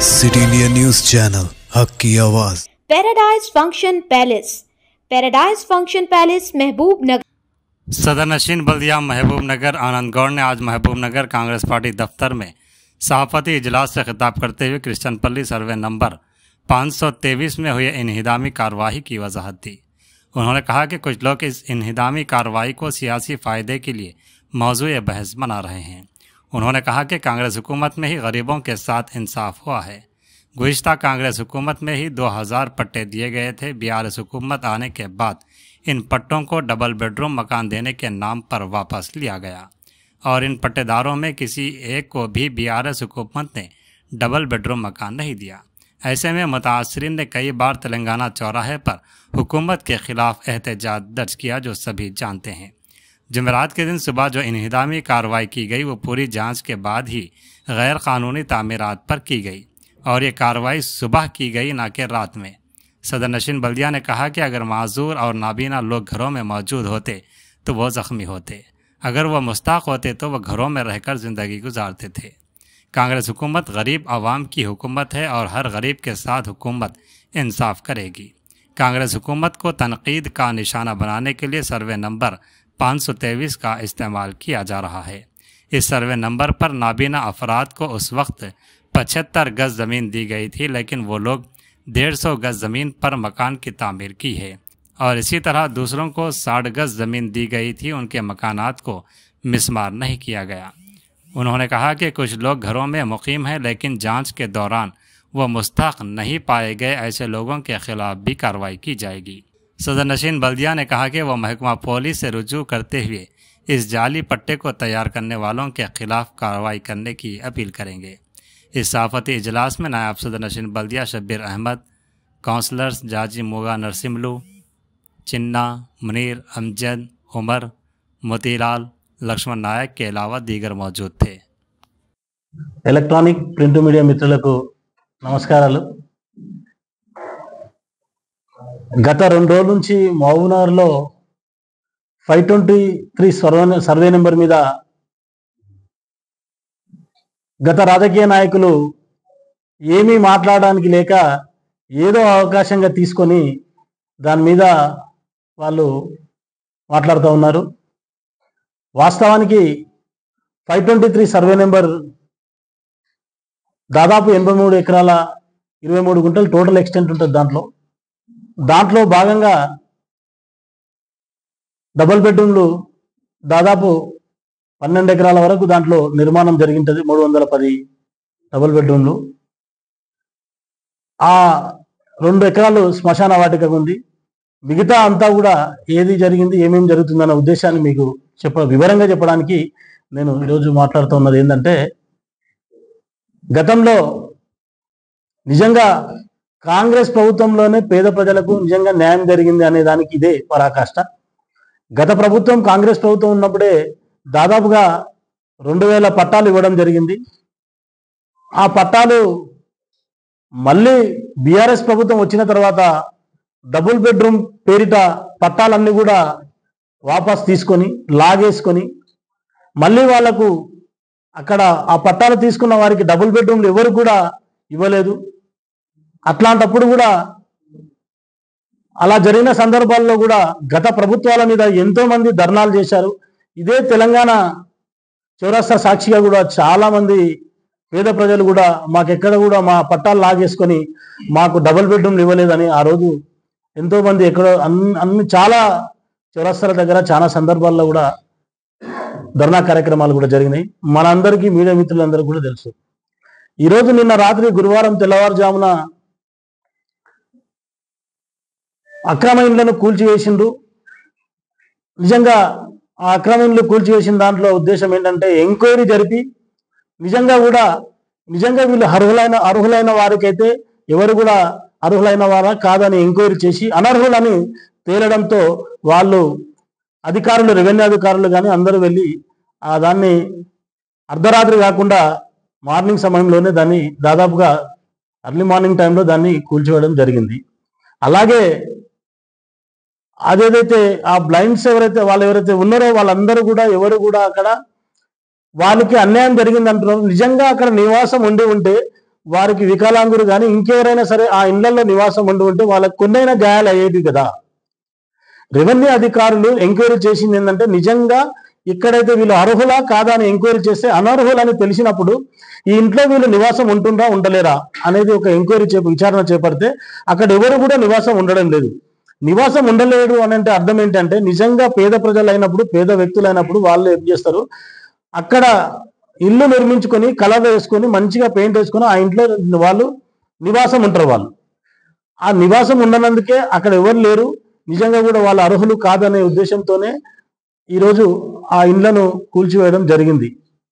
city India news channel हक की आवाज paradise function palace paradise function palace Mahbub Nagar सदर नशीन बल्दिया महबूब नगर आनंद गौड़ ने आज महबूब नगर कांग्रेस पार्टी दफ्तर में सभापति इजलास से खिताब करते हुए क्रिश्चन पल्ली सर्वे नंबर 523 में हुई इनहिदामी कार्रवाई की वजाहत दी उन्होंने कहा कि कुछ लोग इस इनहिदामी कार्रवाई को सियासी फ़ायदे के लिए मौजू बहस बना रहे हैं उन्होंने कहा कि कांग्रेस हुकूमत में ही गरीबों के साथ इंसाफ हुआ है गुज्तर कांग्रेस हुकूमत में ही 2000 पट्टे दिए गए थे बीआरएस हुकूमत आने के बाद इन पट्टों को डबल बेडरूम मकान देने के नाम पर वापस लिया गया और इन पट्टेदारों में किसी एक को भी बीआरएस हुकूमत ने डबल बेडरूम मकान नहीं दिया ऐसे में मुतासरीन ने कई बार तेलंगाना चौराहे पर हुकूमत के खिलाफ एहतजाज दर्ज किया जो सभी जानते हैं जमेरात के दिन सुबह जो इनहिदामी कार्रवाई की गई वो पूरी जांच के बाद ही गैर कानूनी तामीरात पर की गई और ये कार्रवाई सुबह की गई ना कि रात में सदर नशीन बल्दिया ने कहा कि अगर माजूर और नाबीना लोग घरों में मौजूद होते तो वो ज़ख्मी होते अगर वह मुस्ताक होते तो वह घरों में रहकर ज़िंदगी गुजारते थे कांग्रेस हुकूमत गरीब आवाम की हुकूमत है और हर गरीब के साथ हुकूमत इंसाफ करेगी कांग्रेस हुकूमत को तनकीद का निशाना बनाने के लिए सर्वे नंबर 523 का इस्तेमाल किया जा रहा है इस सर्वे नंबर पर नाबीना अफराद को उस वक्त पचहत्तर गज ज़मीन दी गई थी लेकिन वो लोग डेढ़ सौ गज ज़मीन पर मकान की तामीर की है और इसी तरह दूसरों को साठ गज ज़मीन दी गई थी उनके मकानात को मिसमार नहीं किया गया उन्होंने कहा कि कुछ लोग घरों में मुकीम हैं लेकिन जांच के दौरान वो मुस्तक नहीं पाए गए ऐसे लोगों के खिलाफ भी कार्रवाई की जाएगी सदर नशीन बल्दिया ने कहा कि वह महकमा पुलिस से रुजू करते हुए इस जाली पट्टे को तैयार करने वालों के खिलाफ कार्रवाई करने की अपील करेंगे इस सहाफती इजलास में नायब सदर नशीन बल्दिया शब्बीर अहमद काउंसलर्स जाजी मोगा नरसिमलू चिन्ना मुनीर अमजद उमर मोतीलाल లక్ష్మణ్ నాయక్ के अलावा दीगर मौजूद थे ఎలక్ట్రానిక్ ప్రింట్ మీడియా మిత్రులకు నమస్కారాలు గత రెండు రోజుల నుంచి మహబూబ్నగర్లో five twenty three survey survey number మీద గత రాజకీయ నాయకులు ఏమీ మాట్లాడడానికి లేక ఏదో అవకాశంగా తీసుకొని దాని మీద వాళ్ళు మాట్లాడుతూ ఉన్నారు వాస్తవానికి five twenty three survey number దాదాపు ఎనభై మూడు ఎకరాల ఇరవై మూడు గుంటలు టోటల్ ఎక్స్టెంట్ ఉంటుంది దాంట్లో దాంట్లో భాగంగా డబుల్ బెడ్రూమ్లు దాదాపు పన్నెండు ఎకరాల వరకు దాంట్లో నిర్మాణం జరిగింటుంది మూడు వందల పది డబుల్ బెడ్రూమ్లు ఆ రెండు ఎకరాలు శ్మశాన వాటికగా ఉంది మిగతా అంతా కూడా ఏది జరిగింది ఏమేమి జరుగుతుందన్న ఉద్దేశాన్ని మీకు చెప్ప వివరంగా చెప్పడానికి నేను ఈరోజు మాట్లాడుతున్నది ఏంటంటే గతంలో నిజంగా కాంగ్రెస్ ప్రభుత్వంలోనే పేద ప్రజలకు నిజంగా న్యాయం జరిగింది అనే దానికి ఇదే పరాకాష్ట గత ప్రభుత్వం కాంగ్రెస్ ప్రభుత్వం ఉన్నప్పుడే దాదాపుగా రెండు వేల పట్టాలు ఇవ్వడం జరిగింది ఆ పట్టాలు మళ్ళీ బీఆర్ఎస్ ప్రభుత్వం వచ్చిన తర్వాత డబుల్ బెడ్రూమ్ పేరిట పట్టాలన్నీ కూడా వాపస్ తీసుకొని లాగేసుకొని మళ్ళీ వాళ్లకు అక్కడ ఆ పట్టాలు తీసుకున్న వారికి డబుల్ బెడ్రూమ్లు ఎవరు కూడా ఇవ్వలేదు అట్లాంటప్పుడు కూడా అలా జరిగిన సందర్భాల్లో కూడా గత ప్రభుత్వాల మీద ఎంతో మంది ధర్నాలు చేశారు ఇదే తెలంగాణ చౌరస్తా సాక్షిగా కూడా చాలా మంది పేద ప్రజలు కూడా మాకెక్కడ కూడా మా పట్టాలు లాగేసుకొని మాకు డబుల్ బెడ్రూమ్లు ఇవ్వలేదని ఆ రోజు ఎంతో మంది ఎక్కడో అన్ని అన్ని చాలా చౌరస్తాల దగ్గర చాలా సందర్భాల్లో కూడా ధర్నా కార్యక్రమాలు కూడా జరిగినాయి మనందరికీ మీడియా మిత్రులందరికీ కూడా తెలుసు ఈరోజు నిన్న రాత్రి గురువారం తెల్లవారుజామున అక్రమ ఇండ్లను కూల్చివేసిండ్రు నిజంగా ఆ అక్రమ ఇండ్లు కూల్చివేసిన దాంట్లో ఉద్దేశం ఏంటంటే ఎంక్వైరీ జరిపి నిజంగా కూడా నిజంగా వీళ్ళు అర్హులైన అర్హులైన వారికైతే ఎవరు కూడా అర్హులైన వారా కాదని ఎంక్వైరీ చేసి అనర్హులని తేలడంతో వాళ్ళు అధికారులు రెవెన్యూ అధికారులు కానీ అందరూ వెళ్ళి ఆ దాన్ని అర్ధరాత్రి కాకుండా మార్నింగ్ సమయంలోనే దాన్ని దాదాపుగా అర్లీ మార్నింగ్ టైంలో దాన్ని కూల్చివేయడం జరిగింది అలాగే అదేదైతే ఆ బ్లైండ్స్ ఎవరైతే వాళ్ళు ఎవరైతే ఉన్నారో వాళ్ళందరూ కూడా ఎవరు కూడా అక్కడ వాళ్ళకి అన్యాయం జరిగింది అంటున్నారు నిజంగా అక్కడ నివాసం ఉండి ఉంటే వారికి వికలాంగులు కానీ ఇంకెవరైనా సరే ఆ ఇళ్లలో నివాసం ఉండి ఉంటే వాళ్ళకి కొన్నైనా గాయాలు అయ్యేది కదా రెవెన్యూ అధికారులు ఎంక్వైరీ చేసింది ఏంటంటే నిజంగా ఇక్కడైతే వీళ్ళు అర్హులా కాదా అని ఎంక్వైరీ చేస్తే అనర్హులని తెలిసినప్పుడు ఈ ఇంట్లో వీళ్ళు నివాసం ఉంటుందా ఉండలేరా అనేది ఒక ఎంక్వైరీ చే విచారణ చేపడితే అక్కడ ఎవరు కూడా నివాసం ఉండడం లేదు నివాసం ఉండలేడు అని అంటే అర్థం ఏంటంటే నిజంగా పేద ప్రజలు అయినప్పుడు పేద వ్యక్తులు అయినప్పుడు వాళ్ళు ఏం చేస్తారు అక్కడ ఇల్లు నిర్మించుకొని కలర్ వేసుకొని మంచిగా పెయింట్ వేసుకొని ఆ ఇంట్లో వాళ్ళు నివాసం ఉంటారు వాళ్ళు ఆ నివాసం ఉండనందుకే అక్కడ ఎవరు లేరు నిజంగా కూడా వాళ్ళ అర్హులు కాదనే ఉద్దేశంతోనే ఈరోజు ఆ ఇండ్లను కూల్చివేయడం జరిగింది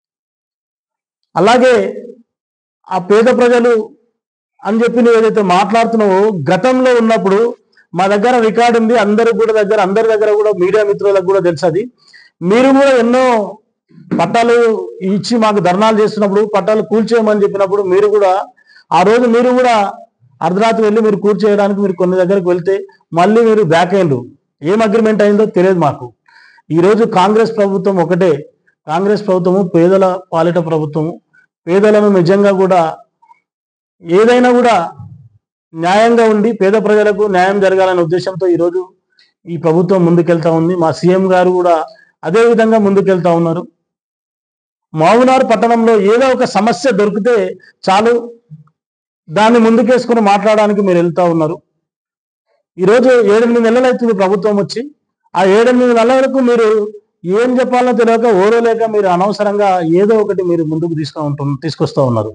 అలాగే ఆ పేద ప్రజలు అని చెప్పి నువ్వు ఏదైతే మాట్లాడుతున్నావో గతంలో ఉన్నప్పుడు మా దగ్గర రికార్డు ఉంది అందరి కూడా దగ్గర అందరి దగ్గర కూడా మీడియా మిత్రులకు కూడా తెలుసు అది మీరు కూడా ఎన్నో పట్టాలు ఇచ్చి మాకు ధర్నాలు చేస్తున్నప్పుడు పట్టాలు కూల్చేయమని చెప్పినప్పుడు మీరు కూడా ఆ రోజు మీరు కూడా అర్ధరాత్రి వెళ్ళి మీరు కూర్చేయడానికి మీరు కొన్ని దగ్గరకు వెళ్తే మళ్ళీ మీరు బ్యాక్ అయ్యిండ్రు ఏం అగ్రిమెంట్ అయిందో తెలియదు మాకు ఈ రోజు కాంగ్రెస్ ప్రభుత్వం ఒకటే కాంగ్రెస్ ప్రభుత్వము పేదల పాలిట ప్రభుత్వము పేదలను నిజంగా కూడా ఏదైనా కూడా న్యాయంగా ఉండి పేద ప్రజలకు న్యాయం జరగాలనే ఉద్దేశంతో ఈరోజు ఈ ప్రభుత్వం ముందుకెళ్తా ఉంది మా సీఎం గారు కూడా అదే విధంగా ముందుకెళ్తా ఉన్నారు మావునార్ పట్టణంలో ఏదో ఒక సమస్య దొరికితే చాలు దాన్ని ముందుకేసుకుని మాట్లాడడానికి మీరు వెళ్తా ఉన్నారు ఈరోజు ఏడెనిమిది నెలలు అవుతుంది ప్రభుత్వం వచ్చి ఆ ఏడెనిమిది నెలల వరకు మీరు ఏం చెప్పాలో తెలియక ఓరోలేక మీరు అనవసరంగా ఏదో ఒకటి మీరు ముందుకు తీసుకు ఉంటు తీసుకొస్తా ఉన్నారు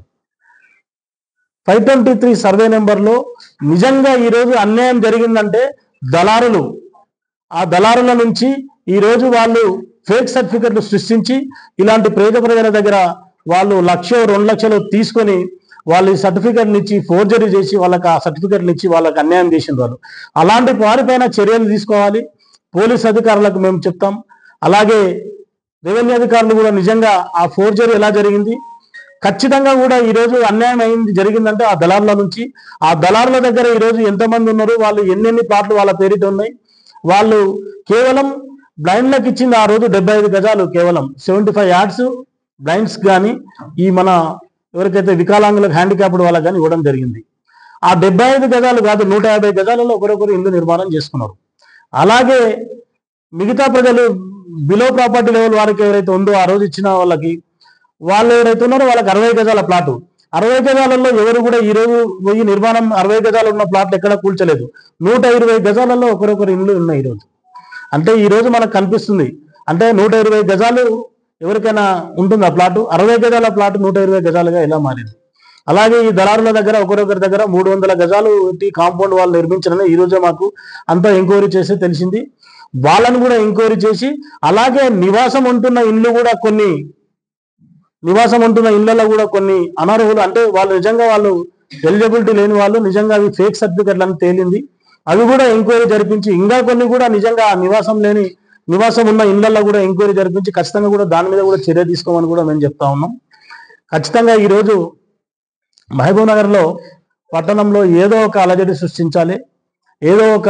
ఫైవ్ ట్వంటీ త్రీ సర్వే నెంబర్లో నిజంగా ఈరోజు అన్యాయం జరిగిందంటే దళారులు ఆ దళారుల నుంచి ఈ రోజు వాళ్ళు ఫేక్ సర్టిఫికెట్లు సృష్టించి ఇలాంటి పేద ప్రజల దగ్గర వాళ్ళు లక్ష రెండు లక్షలు తీసుకొని వాళ్ళు ఈ సర్టిఫికెట్లు ఇచ్చి ఫోర్జరీ చేసి వాళ్ళకి ఆ సర్టిఫికెట్లు ఇచ్చి వాళ్ళకి అన్యాయం చేసిన వాళ్ళు అలాంటి వారిపైన చర్యలు తీసుకోవాలి పోలీస్ అధికారులకు మేము చెప్తాం అలాగే రెవెన్యూ అధికారులు కూడా నిజంగా ఆ ఫోర్జరీ ఎలా జరిగింది ఖచ్చితంగా కూడా ఈ రోజు అన్యాయం అయింది జరిగిందంటే ఆ దళారుల నుంచి ఆ దళారుల దగ్గర ఈ రోజు ఎంతమంది ఉన్నారు వాళ్ళు ఎన్నెన్ని ప్లాట్లు వాళ్ళ పేరిట ఉన్నాయి వాళ్ళు కేవలం బ్లైండ్లకు ఇచ్చింది ఆ రోజు డెబ్బై ఐదు గజాలు కేవలం సెవెంటీ ఫైవ్ యార్డ్స్ బ్లైండ్స్ కానీ ఈ మన ఎవరికైతే వికలాంగులకు హ్యాండిక్యాప్డ్ వాళ్ళకి కానీ ఇవ్వడం జరిగింది ఆ డెబ్బై ఐదు గజాలు కాదు నూట యాభై గజాలలో ఒకరొకరు ఇల్లు నిర్మాణం చేసుకున్నారు అలాగే మిగతా ప్రజలు బిలో ప్రాపర్టీ లెవెల్ వారికి ఎవరైతే ఉందో ఆ రోజు ఇచ్చిన వాళ్ళకి వాళ్ళు ఎవరైతే ఉన్నారో వాళ్ళకి అరవై గజాల ప్లాటు అరవై గజాలలో ఎవరు కూడా ఈ రోజు పోయి నిర్మాణం అరవై గజాలు ఉన్న ప్లాట్లు ఎక్కడ కూల్చలేదు నూట ఇరవై గజాలలో ఒకరొకరు ఇండ్లు ఉన్నాయి ఈ రోజు అంటే ఈ రోజు మనకు కనిపిస్తుంది అంటే నూట ఇరవై గజాలు ఎవరికైనా ఉంటుంది ఆ ప్లాటు అరవై గజాల ప్లాట్ నూట ఇరవై గజాలుగా ఎలా మారింది అలాగే ఈ దళారుల దగ్గర ఒకరొకరి దగ్గర మూడు వందల గజాలు పెట్టి కాంపౌండ్ వాళ్ళు నిర్మించారని ఈ రోజే మాకు అంతా ఎంక్వైరీ చేసి తెలిసింది వాళ్ళని కూడా ఎంక్వైరీ చేసి అలాగే నివాసం ఉంటున్న ఇల్లు కూడా కొన్ని నివాసం ఉంటున్న ఇళ్లలో కూడా కొన్ని అనర్హులు అంటే వాళ్ళు నిజంగా వాళ్ళు ఎలిజిబిలిటీ లేని వాళ్ళు నిజంగా అవి ఫేక్ సర్టిఫికెట్లు అని తేలింది అవి కూడా ఎంక్వైరీ జరిపించి ఇంకా కొన్ని కూడా నిజంగా నివాసం లేని నివాసం ఉన్న ఇళ్లలో కూడా ఎంక్వైరీ జరిపించి ఖచ్చితంగా కూడా దాని మీద కూడా చర్య తీసుకోమని కూడా మేము చెప్తా ఉన్నాం ఖచ్చితంగా ఈరోజు మహబూబ్ నగర్లో పట్టణంలో ఏదో ఒక అలజడి సృష్టించాలి ఏదో ఒక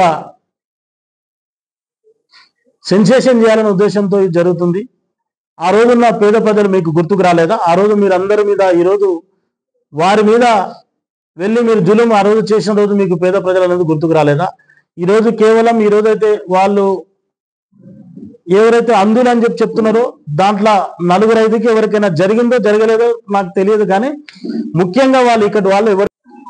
సెన్సేషన్ చేయాలనే ఉద్దేశంతో ఇది జరుగుతుంది ఆ రోజున్న పేద ప్రజలు మీకు గుర్తుకు రాలేదా ఆ రోజు మీరు అందరి మీద ఈ రోజు వారి మీద వెళ్ళి మీరు జులుం ఆ రోజు చేసిన రోజు మీకు పేద ప్రజలు అనేది గుర్తుకు రాలేదా ఈ రోజు కేవలం ఈ రోజు అయితే వాళ్ళు ఎవరైతే అందులు అని చెప్పి చెప్తున్నారో దాంట్లో నలుగురు ఐదుకి ఎవరికైనా జరిగిందో జరగలేదో నాకు తెలియదు కానీ ముఖ్యంగా వాళ్ళు ఇక్కడ వాళ్ళు ఎవరు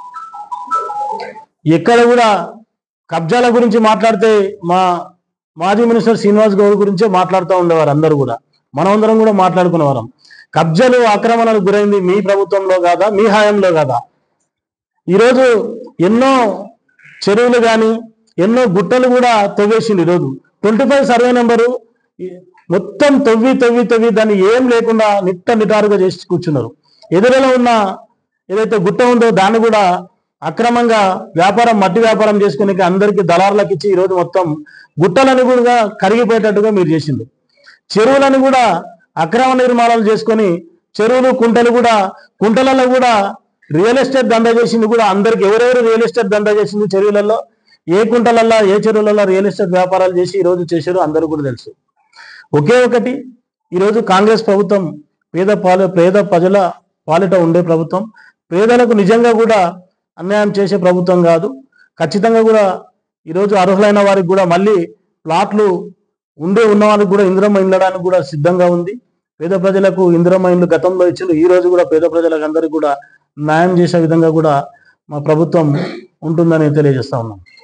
ఎక్కడ కూడా కబ్జాల గురించి మాట్లాడితే మా మాజీ మినిస్టర్ శ్రీనివాస్ గౌడ్ గురించే మాట్లాడుతూ ఉండేవారు అందరూ కూడా మనమందరం కూడా మాట్లాడుకునేవారం కబ్జాలు ఆక్రమణలకు గురైంది మీ ప్రభుత్వంలో కాదా మీ హయాంలో కాదా ఈరోజు ఎన్నో చెరువులు కానీ ఎన్నో గుట్టలు కూడా తవ్వేసింది ఈరోజు ట్వంటీ ఫైవ్ సర్వే నెంబరు మొత్తం తవ్వి తవ్వి తవ్వి దాన్ని ఏం లేకుండా నిట్ట నిటారుగా చేసి కూర్చున్నారు ఎదురులో ఉన్న ఏదైతే గుట్ట ఉందో దాన్ని కూడా అక్రమంగా వ్యాపారం మట్టి వ్యాపారం చేసుకునే అందరికి దళారులకు ఇచ్చి ఈరోజు మొత్తం గుట్టలను కూడా కరిగిపోయేటట్టుగా మీరు చేసింది చెరువులను కూడా అక్రమ నిర్మాణాలు చేసుకొని చెరువులు కుంటలు కూడా కుంటలలో కూడా రియల్ ఎస్టేట్ దందా చేసింది కూడా అందరికి ఎవరెవరు రియల్ ఎస్టేట్ దందా చేసింది చెరువులలో ఏ కుంటలల్లో ఏ చెరువులలో రియల్ ఎస్టేట్ వ్యాపారాలు చేసి ఈ రోజు చేశారో అందరూ కూడా తెలుసు ఒకే ఒకటి ఈరోజు కాంగ్రెస్ ప్రభుత్వం పేద పాల పేద ప్రజల పాలిట ఉండే ప్రభుత్వం పేదలకు నిజంగా కూడా అన్యాయం చేసే ప్రభుత్వం కాదు ఖచ్చితంగా కూడా ఈరోజు అర్హులైన వారికి కూడా మళ్ళీ ప్లాట్లు ఉండే ఉన్న వాళ్ళకి కూడా ఇందిరమ్మ ఇళ్ళడానికి కూడా సిద్ధంగా ఉంది పేద ప్రజలకు ఇందిరమ్మ ఇల్లు గతంలో ఇచ్చిండు ఈ రోజు కూడా పేద ప్రజలకు అందరికీ కూడా న్యాయం చేసే విధంగా కూడా మా ప్రభుత్వం ఉంటుందని తెలియజేస్తా ఉన్నాం